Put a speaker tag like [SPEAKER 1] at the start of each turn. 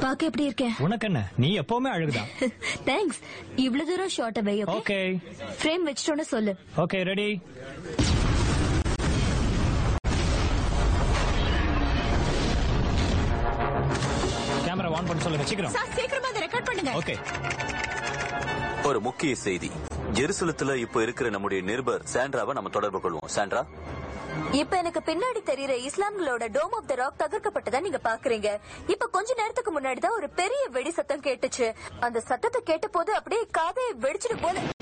[SPEAKER 1] பாக்க எப்படி இருக்கேன்
[SPEAKER 2] உனக்கு என்ன நீ எப்பவுமே அழகுதான்
[SPEAKER 1] தேங்க்ஸ் இவ்வளவு தூரம் ஷார்ட் வை ஓகே
[SPEAKER 2] ஓகே
[SPEAKER 1] ஃப்ரேம் வச்சிட்டோன்னு சொல்லு
[SPEAKER 2] ஓகே ரெடி கேமரா ஆன் பண்ண சொல்லுங்க சீக்கிரம்
[SPEAKER 3] சார் சீக்கிரமா அதை ரெக்கார்ட் பண்ணுங்க
[SPEAKER 2] ஓகே
[SPEAKER 4] ஒரு முக்கிய செய்தி ஜெருசலத்துல இப்போ இருக்கிற நம்முடைய நிருபர் சாண்ட்ராவை நம்ம தொடர்பு கொள்வோம் சாண்ட்ரா
[SPEAKER 5] இப்ப எனக்கு பின்னாடி தெரியுற இஸ்லாம்களோட டோம் ஆஃப் த ராக் தகர்க்கப்பட்டதா நீங்க பாக்குறீங்க இப்ப கொஞ்ச நேரத்துக்கு முன்னாடி தான் ஒரு பெரிய வெடி சத்தம் கேட்டுச்சு அந்த சத்தத்தை கேட்ட போது அப்படியே காதை வெடிச்சிட்டு போல